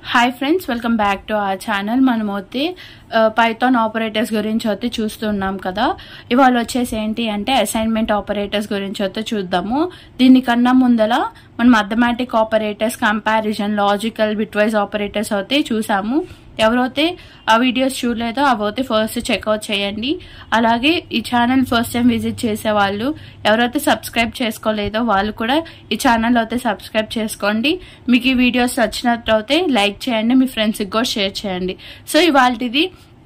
hi friends welcome back to our channel మనం అయితే Python operators గురించి అయితే చూస్తున్నాం కదా ఇవాళ వచ్చేసి ఏంటి అంటే అసైన్మెంట్ ఆపరేటర్స్ గురించి అయితే చూద్దాము దీనికన్నా ముందల మనం arithmetic operators comparison logical bitwise operators అయితే చూసాము ఎవరైతే ఆ వీడియోస్ చూడలేదో అవైతే ఫస్ట్ చెక్అవుట్ చేయండి అలాగే ఈ ఛానల్ ఫస్ట్ టైం విజిట్ చేసే వాళ్ళు ఎవరైతే సబ్స్క్రైబ్ చేసుకోలేదో వాళ్ళు కూడా ఈ ఛానల్ అయితే సబ్స్క్రైబ్ చేసుకోండి మీకు ఈ వీడియోస్ నచ్చినట్లయితే లైక్ చేయండి మీ ఫ్రెండ్స్కి కూడా షేర్ చేయండి సో ఇవాళది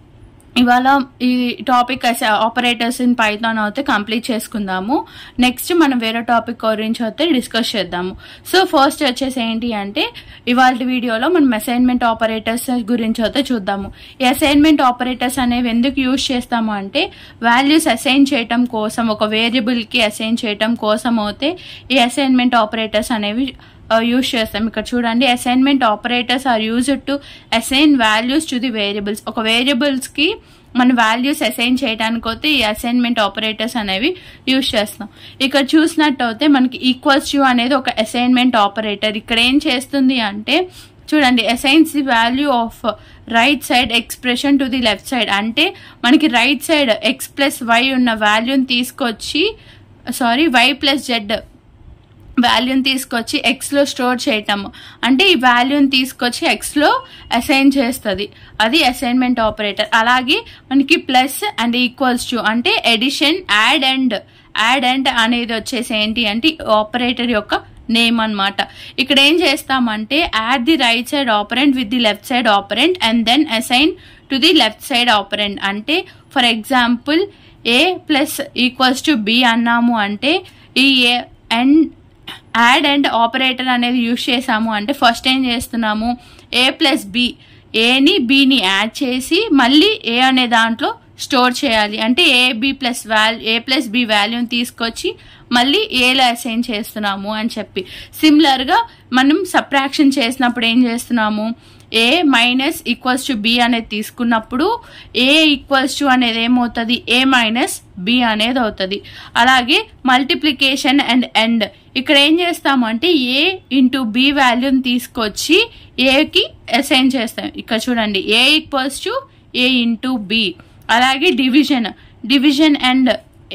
ఇవాళ ఈ టాపిక్ ఆపరేటర్స్ ఇన్ పైథాన్ అయితే కంప్లీట్ చేసుకుందాము నెక్స్ట్ మనం వేరే టాపిక్ గురించి అయితే డిస్కస్ చేద్దాము సో ఫస్ట్ వచ్చేసి ఏంటి అంటే ఇవాళ వీడియోలో మనం అసైన్మెంట్ ఆపరేటర్స్ గురించి అయితే చూద్దాము ఈ అసైన్మెంట్ ఆపరేటర్స్ అనేవి ఎందుకు యూజ్ చేస్తాము అంటే వాల్యూస్ అసైన్ చేయటం కోసం ఒక వేరియబుల్కి అసైన్ చేయటం కోసం అయితే ఈ అసైన్మెంట్ ఆపరేటర్స్ అనేవి యూజ్ చేస్తాం ఇక్కడ చూడండి assignment operators are used to assign values to the variables ఒక వేరియబుల్స్కి మన వాల్యూస్ అసైన్ చేయడానికి అయితే ఈ అసైన్మెంట్ ఆపరేటర్స్ అనేవి యూజ్ చేస్తాం ఇక్కడ చూసినట్టు అయితే మనకి ఈక్వల్స్ టు అనేది ఒక అసైన్మెంట్ ఆపరేటర్ ఇక్కడ ఏం చేస్తుంది అంటే చూడండి assigns the value of right side expression to the left side అంటే మనకి right side X plus Y ఉన్న వాల్యూని తీసుకొచ్చి సారీ వై ప్లస్ జెడ్ వాల్యూని తీసుకొచ్చి ఎక్స్లో స్టోర్ చేయటము అంటే ఈ వాల్యూని తీసుకొచ్చి ఎక్స్లో అసైన్ చేస్తుంది అది అసైన్మెంట్ ఆపరేటర్ అలాగే మనకి ప్లస్ అండ్ ఈక్వల్స్ టు అంటే addition add and add and అనేది వచ్చేసి ఏంటి అంటే ఆపరేటర్ యొక్క నేమ్ అనమాట ఇక్కడ ఏం చేస్తామంటే add the right side operand with the left side operand and then assign to the left side operand అంటే for example A plus equals to B అన్నాము అంటే ఈ A and add and operator అనేది use చేసాము అంటే first ఏం చేస్తున్నాము ఏ plus B ఏని బిని యాడ్ చేసి మళ్ళీ ఏ అనే దాంట్లో స్టోర్ చేయాలి అంటే A B plus value A plus B వాల్యూని తీసుకొచ్చి మళ్ళీ ఏలో అసైన్ చేస్తున్నాము అని చెప్పి సిమిలర్గా మనం సప్రాక్షన్ చేసినప్పుడు ఏం చేస్తున్నాము A minus equals to B అనేది తీసుకున్నప్పుడు ఏ ఈక్వల్స్ టు అనేది ఏమవుతుంది ఏ మైనస్ బి అనేది అవుతుంది అలాగే మల్టిప్లికేషన్ అండ్ ఎండ్ ఇక్కడ ఏం చేస్తామంటే ఏ ఇంటూ బి వాల్యూని తీసుకొచ్చి ఏకి అసైన్ చేస్తాం ఇక్కడ చూడండి A equals to A into B అలాగే డివిజన్ డివిజన్ అండ్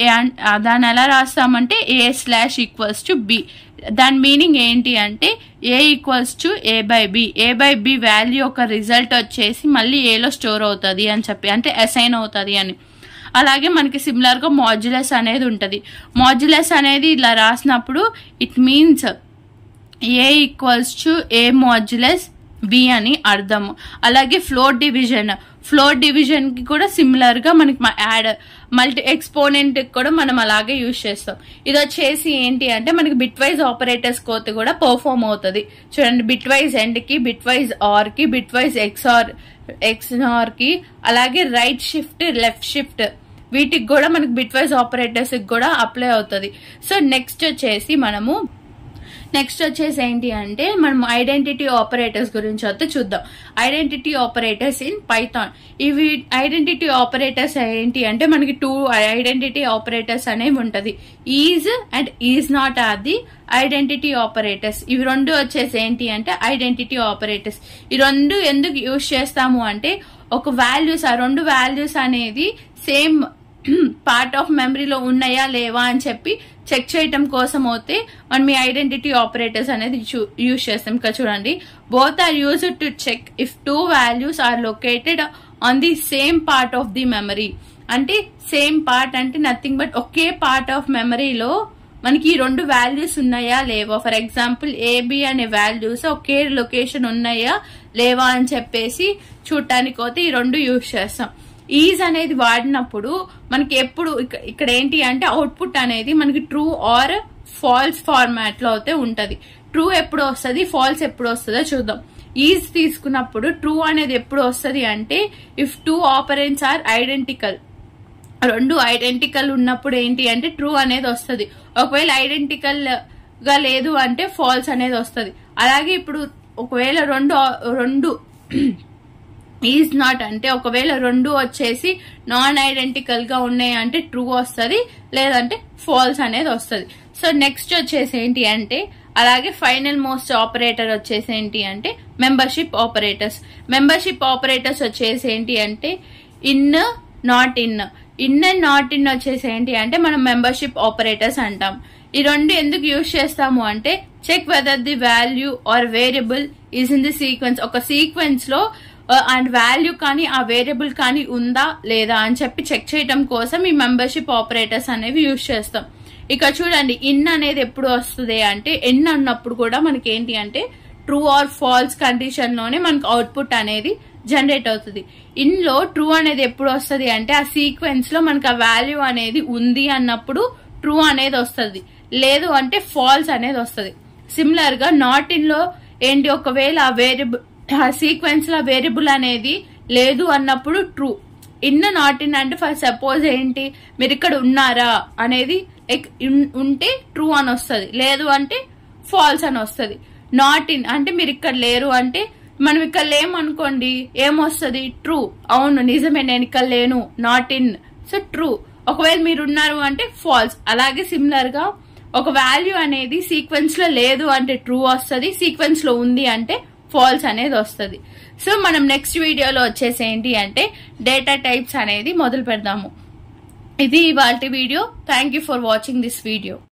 దాన్ని ఎలా రాస్తామంటే A slash equals to B దాని మీనింగ్ ఏంటి అంటే A equals to A by B A by B value యొక్క రిజల్ట్ వచ్చేసి మళ్ళీ ఏలో స్టోర్ అవుతుంది అని చెప్పి అంటే అసైన్ అవుతుంది అని అలాగే మనకి సిమిలర్గా మాడ్యులస్ అనేది ఉంటుంది మాడ్యులస్ అనేది ఇలా రాసినప్పుడు it means A equals to A modulus B అని అర్థము అలాగే ఫ్లోర్ డివిజన్ ఫ్లోర్ డివిజన్కి కూడా సిమిలర్గా మనకి యాడ్ మల్టీ ఎక్స్పోనెంట్ కూడా మనం అలాగే యూజ్ చేస్తాం ఇది వచ్చేసి ఏంటి అంటే మనకి బిట్ వైజ్ ఆపరేటర్స్ కోత కూడా పర్ఫామ్ అవుతుంది చూడండి బిట్ వైజ్ ఎండ్కి బిట్ వైజ్ ఆర్కి బిట్ వైజ్ ఎక్స్ఆర్ ఎక్స్ఆర్కి అలాగే రైట్ షిఫ్ట్ లెఫ్ట్ షిఫ్ట్ వీటికి కూడా మనకి బిట్ వైజ్ ఆపరేటర్స్కి కూడా అప్లై అవుతుంది సో నెక్స్ట్ వచ్చేసి మనము నెక్స్ట్ వచ్చేసి ఏంటి అంటే మనం ఐడెంటిటీ ఆపరేటర్స్ గురించి అయితే చూద్దాం ఐడెంటిటీ ఆపరేటర్స్ ఇన్ పైథాన్ ఇవి ఐడెంటిటీ ఆపరేటర్స్ ఏంటి అంటే మనకి టూ ఐడెంటిటీ ఆపరేటర్స్ అనేవి ఉంటుంది is and is not are the identity operators ఇవి రెండు వచ్చేసి ఏంటి అంటే ఐడెంటిటీ ఆపరేటర్స్ ఈ రెండు ఎందుకు యూజ్ చేస్తాము అంటే ఒక వాల్యూస్ ఆ రెండు వాల్యూస్ అనేది సేమ్ పార్ట్ ఆఫ్ మెమరీలో ఉన్నాయా లేవా అని చెప్పి చెక్ చేయటం కోసం అయితే మనం ఈ ఐడెంటిటీ ఆపరేటర్స్ అనేది యూజ్ చేస్తాం ఇక్కడ చూడండి both are use to check if two values are located on the same part of the memory అంటే సేమ్ పార్ట్ అంటే నథింగ్ బట్ ఒకే పార్ట్ ఆఫ్ మెమరీలో మనకి ఈ రెండు వాల్యూస్ ఉన్నాయా లేవా ఫర్ ఎగ్జాంపుల్ ఏబి అనే వాల్యూస్ ఒకే లొకేషన్ ఉన్నాయా లేవా అని చెప్పేసి చూడటానికి పోతే ఈ రెండు యూజ్ చేస్తాం ఈజ్ అనేది వాడినప్పుడు మనకి ఎప్పుడు ఇక్కడ ఏంటి అంటే అవుట్పుట్ అనేది మనకి ట్రూ ఆర్ ఫాల్స్ ఫార్మాట్ లో అయితే ఉంటది ట్రూ ఎప్పుడు వస్తుంది ఫాల్స్ ఎప్పుడు వస్తుందో చూద్దాం ఈజ్ తీసుకున్నప్పుడు ట్రూ అనేది ఎప్పుడు వస్తుంది అంటే if two operands are identical రెండు ఐడెంటికల్ ఉన్నప్పుడు ఏంటి అంటే ట్రూ అనేది వస్తుంది ఒకవేళ ఐడెంటికల్ గా లేదు అంటే ఫాల్స్ అనేది వస్తుంది అలాగే ఇప్పుడు ఒకవేళ రెండు రెండు ఈజ్ నాట్ అంటే ఒకవేళ రెండు వచ్చేసి నాన్ ఐడెంటికల్ గా ఉన్నాయి అంటే ట్రూ వస్తుంది లేదంటే ఫాల్స్ అనేది వస్తుంది సో నెక్స్ట్ వచ్చేసి ఏంటి అంటే అలాగే ఫైనల్ మోస్ట్ ఆపరేటర్ వచ్చేసి ఏంటి అంటే మెంబర్షిప్ ఆపరేటర్స్ మెంబర్షిప్ ఆపరేటర్స్ వచ్చేసి ఏంటి అంటే in not in in and not in వచ్చేసి ఏంటి అంటే మనం మెంబర్షిప్ ఆపరేటర్స్ అంటాం ఈ రెండు ఎందుకు యూజ్ చేస్తాము అంటే check whether the value or variable is in the sequence ఒక సీక్వెన్స్ లో అండ్ వాల్యూ కానీ ఆ వేరియబుల్ కానీ ఉందా లేదా అని చెప్పి చెక్ చేయడం కోసం ఈ మెంబర్షిప్ ఆపరేటర్స్ అనేవి యూజ్ చేస్తాం ఇక్కడ చూడండి ఇన్ అనేది ఎప్పుడు వస్తుంది అంటే ఎన్ అన్నప్పుడు కూడా మనకి ఏంటి అంటే ట్రూ ఆర్ ఫాల్స్ కండిషన్ లోనే మనకు అవుట్పుట్ అనేది జనరేట్ అవుతుంది ఇన్ లో ట్రూ అనేది ఎప్పుడు వస్తుంది అంటే ఆ సీక్వెన్స్ లో మనకు ఆ వాల్యూ అనేది ఉంది అన్నప్పుడు ట్రూ అనేది వస్తుంది లేదు అంటే ఫాల్స్ అనేది వస్తుంది సిమిలర్ గా నాట్ ఇన్ లో ఏంటి ఒకవేళ ఆ వేరియబుల్ ఆ సీక్వెన్స్ లో వేరియబుల్ అనేది లేదు అన్నప్పుడు ట్రూ ఇన్ నాట్ ఇన్ అంటే ఫర్ సపోజ్ ఏంటి మీరు ఇక్కడ ఉన్నారా అనేది like ఉన్- ఉంటే ట్రూ అని వస్తుంది లేదు అంటే ఫాల్స్ అని వస్తుంది నాట్ ఇన్ అంటే మీరు ఇక్కడ లేరు అంటే మనం ఇక్కడ లేమనుకోండి ఏమొస్తుంది ట్రూ అవును నిజమే నేను ఇక్కడ లేను నాట్ ఇన్ సో ట్రూ ఒకవేళ మీరు ఉన్నారు అంటే ఫాల్స్ అలాగే సిమిలర్ గా ఒక వాల్యూ అనేది సీక్వెన్స్ లో లేదు అంటే ట్రూ వస్తుంది సీక్వెన్స్ లో ఉంది అంటే ఫాల్స్ అనేది వస్తుంది సో మనం నెక్స్ట్ వీడియోలో వచ్చేసి ఏంటి అంటే డేటా టైప్స్ అనేది మొదలు పెడదాము ఇది ఇవాళ video thank you for watching this video